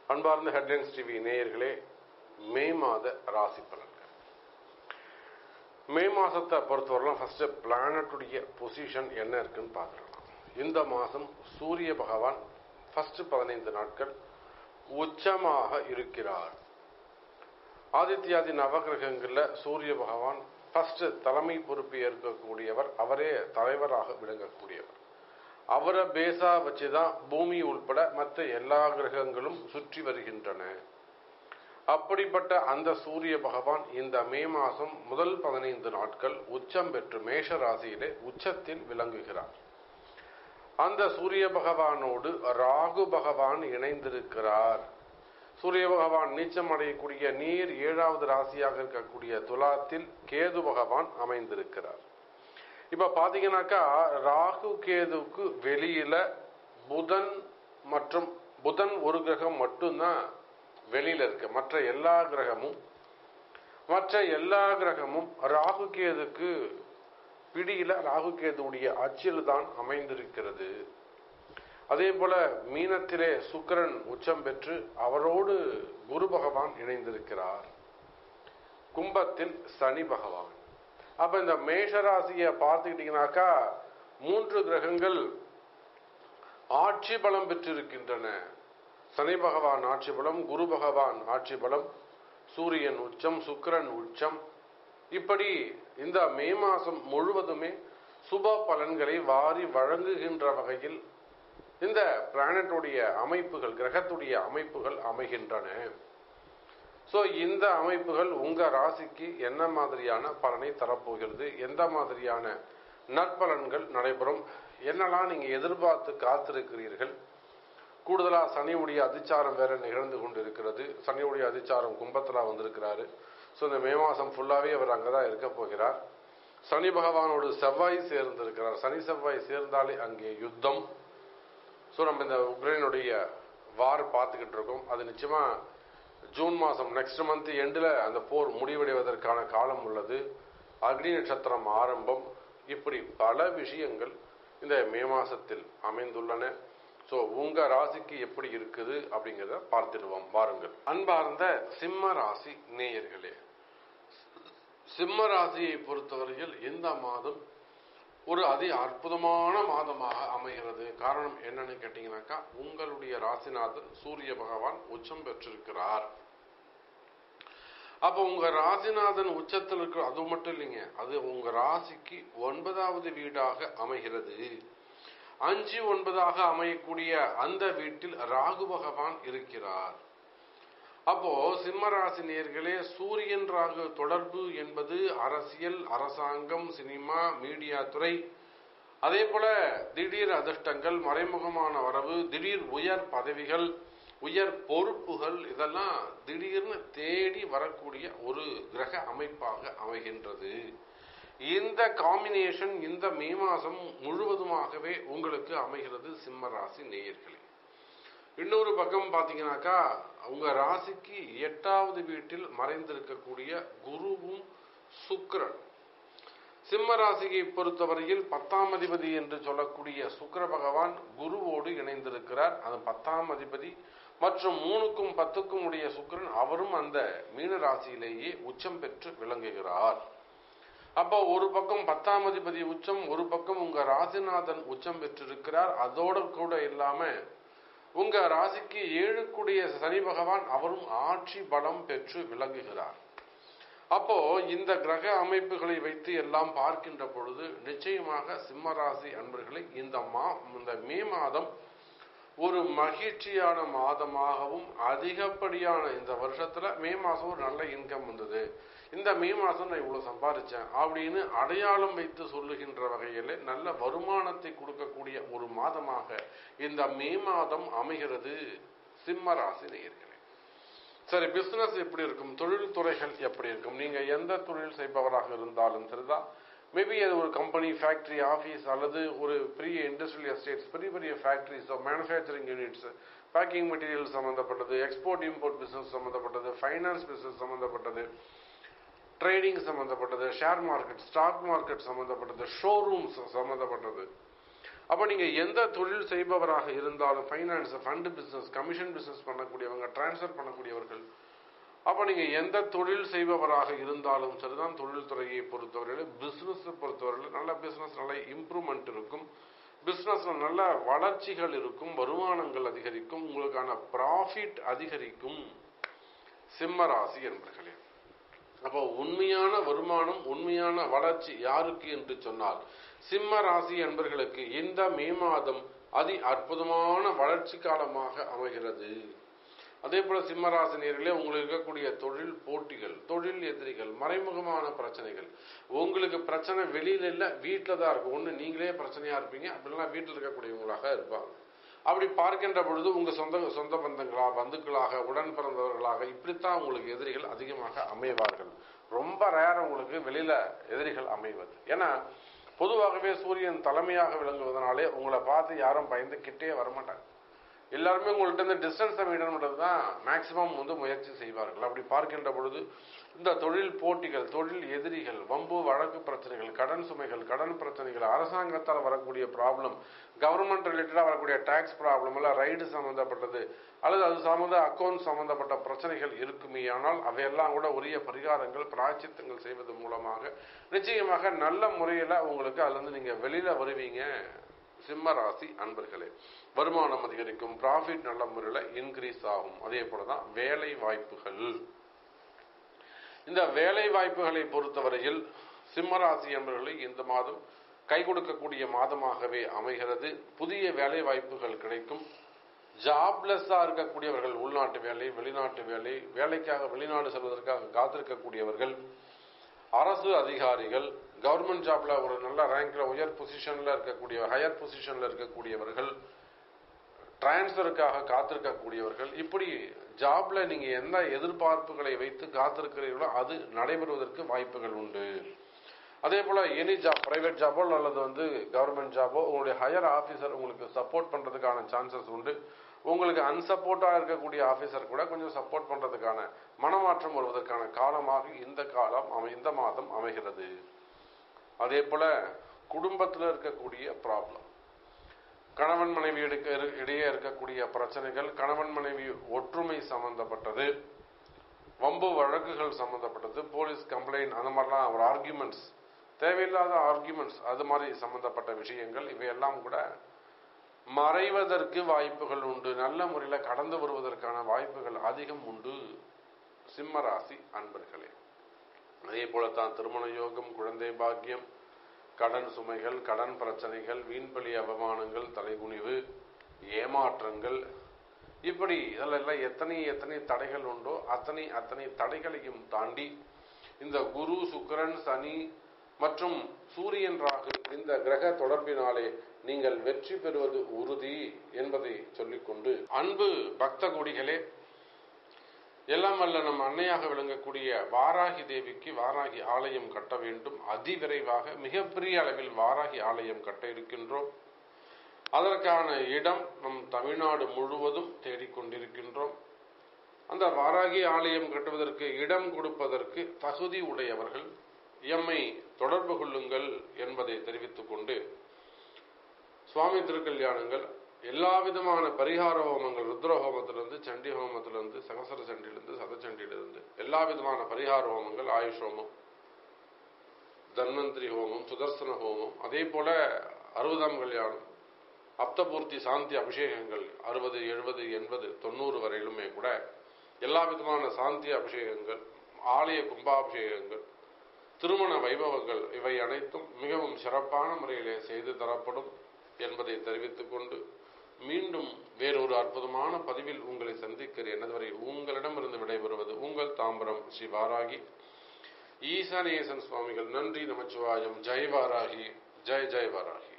அன்பார்ந்த headlines TV நேயர்களே மே மாத ராசி பலன்கள் மே மாசத்தை பொறுத்தவரைலாம் ஃபர்ஸ்ட் பிளானட்டுடைய பொசிஷன் என்ன இருக்குன்னு பார்த்துடலாம் இந்த மாதம் சூரிய பகவான் ஃபர்ஸ்ட் பதினைந்து நாட்கள் உச்சமாக இருக்கிறார் ஆதித்யாதி நவகிரகங்கள்ல சூரிய பகவான் ஃபர்ஸ்ட் தலைமை பொறுப்பு ஏற்கக்கூடியவர் அவரே தலைவராக விளங்கக்கூடியவர் அவரை பேஸா வச்சுதான் பூமி உள்பட மற்ற எல்லா கிரகங்களும் சுற்றி வருகின்றன அப்படிப்பட்ட அந்த சூரிய பகவான் இந்த மே மாசம் முதல் பதினைந்து நாட்கள் உச்சம் பெற்று மேஷ ராசியிலே உச்சத்தில் விளங்குகிறார் அந்த சூரிய பகவானோடு ராகு பகவான் இணைந்திருக்கிறார் சூரிய பகவான் நீச்சம் அடையக்கூடிய நீர் ஏழாவது ராசியாக இருக்கக்கூடிய துலாத்தில் கேது பகவான் அமைந்திருக்கிறார் இப்ப பாத்தீங்கன்னாக்கா ராகு கேதுவுக்கு வெளியில புதன் மற்றும் புதன் ஒரு கிரகம் மட்டும்தான் வெளியில இருக்கு மற்ற எல்லா கிரகமும் மற்ற எல்லா கிரகமும் ராகு கேதுக்கு பிடியில ராகு கேதுவுடைய அச்சில் தான் அமைந்திருக்கிறது அதே போல மீனத்திலே சுக்கரன் உச்சம் பெற்று அவரோடு குரு பகவான் இணைந்திருக்கிறார் கும்பத்தில் சனி பகவான் அப்ப இந்த மேஷராசியை பார்த்துக்கிட்டீங்கன்னாக்கா மூன்று கிரகங்கள் ஆட்சி பலம் பெற்றிருக்கின்றன சனி பகவான் ஆட்சி பலம் குரு பகவான் ஆட்சி பலம் சூரியன் உச்சம் சுக்கரன் உச்சம் இப்படி இந்த மே மாசம் முழுவதுமே சுப பலன்களை வாரி வழங்குகின்ற வகையில் இந்த பிளானட்டுடைய அமைப்புகள் கிரகத்துடைய அமைப்புகள் அமைகின்றன ஸோ இந்த அமைப்புகள் உங்க ராசிக்கு என்ன மாதிரியான பலனை தரப்போகிறது எந்த மாதிரியான நற்பலன்கள் நடைபெறும் என்னெல்லாம் நீங்க எதிர்பார்த்து காத்திருக்கிறீர்கள் கூடுதலா சனியுடைய அதிச்சாரம் வேற நிகழ்ந்து கொண்டிருக்கிறது சனியுடைய அதிச்சாரம் கும்பத்துல வந்திருக்கிறாரு ஸோ இந்த மே மாசம் ஃபுல்லாவே அவர் அங்கதான் இருக்க போகிறார் சனி பகவானோடு செவ்வாய் சேர்ந்திருக்கிறார் சனி செவ்வாய் சேர்ந்தாலே அங்கே யுத்தம் ஸோ நம்ம இந்த உக்ரைனுடைய வார் பார்த்துக்கிட்டு இருக்கோம் அது நிச்சயமா ஜூன் மாதம் நெக்ஸ்ட் மந்த் எண்டில் அந்த போர் முடிவடைவதற்கான காலம் உள்ளது அக்னி நட்சத்திரம் ஆரம்பம் இப்படி பல விஷயங்கள் இந்த மே மாசத்தில் அமைந்துள்ளன ஸோ உங்க ராசிக்கு எப்படி இருக்குது அப்படிங்கிறத பார்த்துடுவோம் வாருங்கள் அன்பார்ந்த சிம்ம ராசி நேயர்களே சிம்ம ராசியை பொறுத்தவரையில் இந்த மாதம் ஒரு அதி அற்புதமான மாதமாக அமைகிறது காரணம் என்னன்னு கேட்டீங்கன்னாக்கா உங்களுடைய ராசிநாதன் சூரிய பகவான் உச்சம் பெற்றிருக்கிறார் அப்ப உங்க ராசிநாதன் உச்சத்தில் இருக்கிற அது மட்டும் இல்லைங்க அது உங்க ராசிக்கு ஒன்பதாவது வீடாக அமைகிறது அஞ்சு ஒன்பதாக அமையக்கூடிய அந்த வீட்டில் ராகு பகவான் இருக்கிறார் அப்போ சிம்மராசி நேர்களே சூரியன் ராகு தொடர்பு என்பது அரசியல் அரசாங்கம் சினிமா மீடியா துறை அதே போல திடீர் அதிர்ஷ்டங்கள் மறைமுகமான வரவு திடீர் உயர் பதவிகள் உயர் பொறுப்புகள் இதெல்லாம் திடீர்னு தேடி வரக்கூடிய ஒரு கிரக அமைப்பாக அமைகின்றது இந்த காம்பினேஷன் இந்த மே மாதம் முழுவதுமாகவே உங்களுக்கு அமைகிறது சிம்ம ராசி நேயர்களே இன்னொரு பக்கம் பார்த்தீங்கன்னாக்கா உங்க ராசிக்கு எட்டாவது வீட்டில் மறைந்திருக்கக்கூடிய குருவும் சுக்கரன் சிம்ம ராசியை பொறுத்தவரையில் பத்தாம் அதிபதி என்று சொல்லக்கூடிய சுக்கர பகவான் குருவோடு இணைந்திருக்கிறார் அது பத்தாம் அதிபதி மற்றும் மூணுக்கும் பத்துக்கும் உடைய சுக்கரன் அவரும் அந்த மீன ராசியிலேயே உச்சம் பெற்று விளங்குகிறார் அப்போ ஒரு பக்கம் பத்தாம் அதிபதி உச்சம் ஒரு பக்கம் உங்க ராசிநாதன் உச்சம் பெற்றிருக்கிறார் அதோட கூட இல்லாம உங்க ராசிக்கு ஏழுக்குடைய சனி பகவான் அவரும் ஆட்சி பலம் பெற்று விளங்குகிறார் அப்போ இந்த கிரக அமைப்புகளை வைத்து எல்லாம் பார்க்கின்ற பொழுது நிச்சயமாக சிம்ம ராசி அன்பர்களை இந்த மா இந்த மே மாதம் ஒரு மகிழ்ச்சியான மாதமாகவும் அதிகப்படியான இந்த வருஷத்துல மே மாசம் ஒரு நல்ல இன்கம் வந்தது இந்த மே மாசம் நான் இவ்வளவு சம்பாதிச்சேன் அப்படின்னு அடையாளம் வைத்து சொல்லுகின்ற வகையில் நல்ல வருமானத்தை கொடுக்கக்கூடிய ஒரு மாதமாக இந்த மே மாதம் அமைகிறது சிம்ம ராசி நேயர்களே சரி பிசினஸ் எப்படி இருக்கும் தொழில் துறைகள் எப்படி இருக்கும் நீங்க எந்த தொழில் செய்பவராக இருந்தாலும் சரிதான் மேபி அது ஒரு கம்பெனி ஃபேக்டரி ஆஃபீஸ் அல்லது ஒரு பெரிய இண்டஸ்ட்ரியல் எஸ்டேட்ஸ் பெரிய பெரிய factories manufacturing units packing material சம்மந்தப்பட்டது எக்ஸ்போர்ட் இம்போர்ட் பிசினஸ் சம்மந்தப்பட்டது ஃபைனான்ஸ் பிசினஸ் சம்மந்தப்பட்டது ட்ரேடிங் சம்மந்தப்பட்டது ஷேர் மார்க்கெட் ஸ்டாக் மார்க்கெட் சம்மந்தப்பட்டது ஷோரூம்ஸ் சம்மந்தப்பட்டது அப்ப நீங்க எந்த தொழில் செய்பவராக இருந்தாலும் finance fund business commission business பண்ணக்கூடியவங்க டிரான்ஸ்ஃபர் பண்ணக்கூடியவர்கள் அப்ப நீங்க எந்த தொழில் செய்பவராக இருந்தாலும் சரிதான் தொழில் துறையை பொறுத்தவரையில் பிசினஸ் பொறுத்தவரையில் நல்ல பிசினஸ் நல்ல இம்ப்ரூவ்மெண்ட் இருக்கும் பிசினஸ்ல நல்ல வளர்ச்சிகள் இருக்கும் வருமானங்கள் அதிகரிக்கும் உங்களுக்கான ப்ராஃபிட் அதிகரிக்கும் சிம்ம ராசி என்பர்களே அப்போ உண்மையான வருமானம் உண்மையான வளர்ச்சி யாருக்கு என்று சொன்னால் சிம்ம ராசி என்பர்களுக்கு இந்த மே மாதம் அதி அற்புதமான வளர்ச்சி காலமாக அமைகிறது அதே போல சிம்மராசினியர்களே உங்களுக்கு இருக்கக்கூடிய தொழில் போட்டிகள் தொழில் எதிரிகள் மறைமுகமான பிரச்சனைகள் உங்களுக்கு பிரச்சனை வெளியில இல்ல வீட்டில தான் இருக்கும் ஒண்ணு நீங்களே பிரச்சனையா இருப்பீங்க அப்படின்னா வீட்டில் இருக்கக்கூடியவங்களாக இருப்பாங்க அப்படி பார்க்கின்ற பொழுது உங்க சொந்த சொந்த பந்தங்களா பந்துக்களாக உடன் பிறந்தவர்களாக இப்படித்தான் உங்களுக்கு எதிரிகள் அதிகமாக அமைவார்கள் ரொம்ப ரேர் உங்களுக்கு வெளியில எதிரிகள் அமைவது ஏன்னா பொதுவாகவே சூரியன் தலைமையாக விளங்குவதனாலே உங்களை பார்த்து யாரும் பயந்து கிட்டே வரமாட்டாங்க எல்லாருமே உங்கள்ட்ட இந்த டிஸ்டன்ஸை மெயின்டைன் பண்ணுறது தான் மேக்சிமம் வந்து முயற்சி செய்வார்கள் அப்படி பார்க்கின்ற பொழுது இந்த தொழில் போட்டிகள் தொழில் எதிரிகள் வம்பு வழக்கு பிரச்சனைகள் கடன் சுமைகள் கடன் பிரச்சனைகள் அரசாங்கத்தால் வரக்கூடிய ப்ராப்ளம் கவர்மெண்ட் ரிலேட்டடாக வரக்கூடிய டேக்ஸ் ப்ராப்ளம் இல்லை ரைடு சம்மந்தப்பட்டது அல்லது அது சம்மந்த அக்கௌண்ட் சம்மந்தப்பட்ட பிரச்சனைகள் இருக்குமே ஆனால் அவையெல்லாம் கூட உரிய பரிகாரங்கள் பிராய்ச்சித்தங்கள் செய்வது மூலமாக நிச்சயமாக நல்ல முறையில் உங்களுக்கு அதுலேருந்து நீங்கள் வெளியில் வருவீங்க சிம்ம ராசி அன்பர்களே வருமானம் அதிகரிக்கும் ப்ராஃபிட் நல்ல முறையில் இன்க்ரீஸ் ஆகும் அதே போல தான் வேலை வாய்ப்புகள் இந்த வேலை வாய்ப்புகளை பொறுத்தவரையில் சிம்ம ராசி அன்பர்களை இந்த மாதம் கை கொடுக்கக்கூடிய மாதமாகவே அமைகிறது புதிய வேலை வாய்ப்புகள் கிடைக்கும் ஜாப்லெஸ்ஸா இருக்கக்கூடியவர்கள் உள்நாட்டு வேலை வெளிநாட்டு வேலை வேலைக்காக வெளிநாடு செல்வதற்காக காத்திருக்கக்கூடியவர்கள் அரசு அதிகாரிகள் கவர்மெண்ட் ஜாப்ல ஒரு நல்ல ரேங்க்ல உயர் பொசிஷன்ல இருக்கக்கூடிய ஹையர் பொசிஷன்ல இருக்கக்கூடியவர்கள் டிரான்ஸ்ஃபருக்காக காத்திருக்கக்கூடியவர்கள் இப்படி ஜாப்ல நீங்க எந்த எதிர்பார்ப்புகளை வைத்து காத்திருக்கிறீர்களோ அது நடைபெறுவதற்கு வாய்ப்புகள் உண்டு அதே போல எனி ஜாப் பிரைவேட் ஜாபோ அல்லது வந்து கவர்மெண்ட் ஜாபோ உங்களுடைய ஹையர் ஆபீசர் உங்களுக்கு சப்போர்ட் பண்றதுக்கான சான்சஸ் உண்டு உங்களுக்கு அன்சப்போர்ட்டா இருக்கக்கூடிய ஆபீசர் கூட கொஞ்சம் சப்போர்ட் பண்றதுக்கான மனமாற்றம் வருவதற்கான காலமாக இந்த காலம் அமை இந்த மாதம் அமைகிறது அதே போல குடும்பத்தில் இருக்கக்கூடிய ப்ராப்ளம் கணவன் மனைவி இடையே இருக்கக்கூடிய பிரச்சனைகள் கணவன் மனைவி ஒற்றுமை சம்பந்தப்பட்டது வம்பு வழக்குகள் சம்பந்தப்பட்டது போலீஸ் கம்ப்ளைண்ட் அந்த மாதிரிலாம் ஒரு ஆர்கியூமெண்ட்ஸ் தேவையில்லாத ஆர்கியூமெண்ட்ஸ் அது மாதிரி சம்பந்தப்பட்ட விஷயங்கள் இவையெல்லாம் கூட மறைவதற்கு வாய்ப்புகள் உண்டு நல்ல முறையில் கடந்து வருவதற்கான வாய்ப்புகள் அதிகம் உண்டு சிம்ம ராசி அன்பர்களே அதே போலத்தான் திருமண யோகம் குழந்தை பாக்கியம் கடன் சுமைகள் கடன் பிரச்சனைகள் வீண்பலி அவமானங்கள் தலைகுனிவு ஏமாற்றங்கள் இப்படி இதெல்லாம் எத்தனை எத்தனை தடைகள் உண்டோ அத்தனை அத்தனை தடைகளையும் தாண்டி இந்த குரு சுக்கரன் சனி மற்றும் சூரியன் ராகு இந்த கிரக தொடர்பினாலே நீங்கள் வெற்றி பெறுவது உறுதி என்பதை சொல்லிக்கொண்டு அன்பு பக்த கொடிகளே எல்லாம் வல்ல நம் அன்னையாக விளங்கக்கூடிய வாராகி தேவிக்கு வாராகி ஆலயம் கட்ட வேண்டும் அதிவிரைவாக மிகப்பெரிய அளவில் வாராகி ஆலயம் கட்ட இருக்கின்றோம் அதற்கான இடம் நம் தமிழ்நாடு முழுவதும் தேடிக்கொண்டிருக்கின்றோம் அந்த வாராகி ஆலயம் கட்டுவதற்கு இடம் கொடுப்பதற்கு தகுதி உடையவர்கள் எம்மை தொடர்பு கொள்ளுங்கள் என்பதை தெரிவித்துக் கொண்டு சுவாமி திருக்கல்யாணங்கள் எல்லா விதமான பரிகார ஹோமங்கள் ருத்ர ஹோமத்திலிருந்து சண்டி ஹோமத்திலிருந்து சகசர சண்டியிலிருந்து சதச்சண்டியிலிருந்து எல்லா விதமான பரிகார ஹோமங்கள் ஆயுஷ் ஹோமம் தன்வந்திரி ஹோமம் சுதர்சன ஹோமம் அதே போல அறுபதாம் கல்யாணம் அப்தபூர்த்தி சாந்தி அபிஷேகங்கள் அறுபது எழுபது எண்பது தொண்ணூறு வரையிலுமே கூட எல்லா விதமான சாந்தி அபிஷேகங்கள் ஆலய கும்பாபிஷேகங்கள் திருமண வைபவங்கள் இவை அனைத்தும் மிகவும் சிறப்பான முறையிலே செய்து தரப்படும் என்பதை தெரிவித்துக் கொண்டு மீண்டும் வேறொரு அற்புதமான பதிவில் உங்களை சந்திக்கிறேன் அதுவரை உங்களிடமிருந்து விடைபெறுவது உங்கள் தாம்பரம் ஸ்ரீ வாராகி ஈசானேசன் சுவாமிகள் நன்றி நமச்சிவாயம் ஜெய் வாராகி ஜெய் ஜெய் வாராகி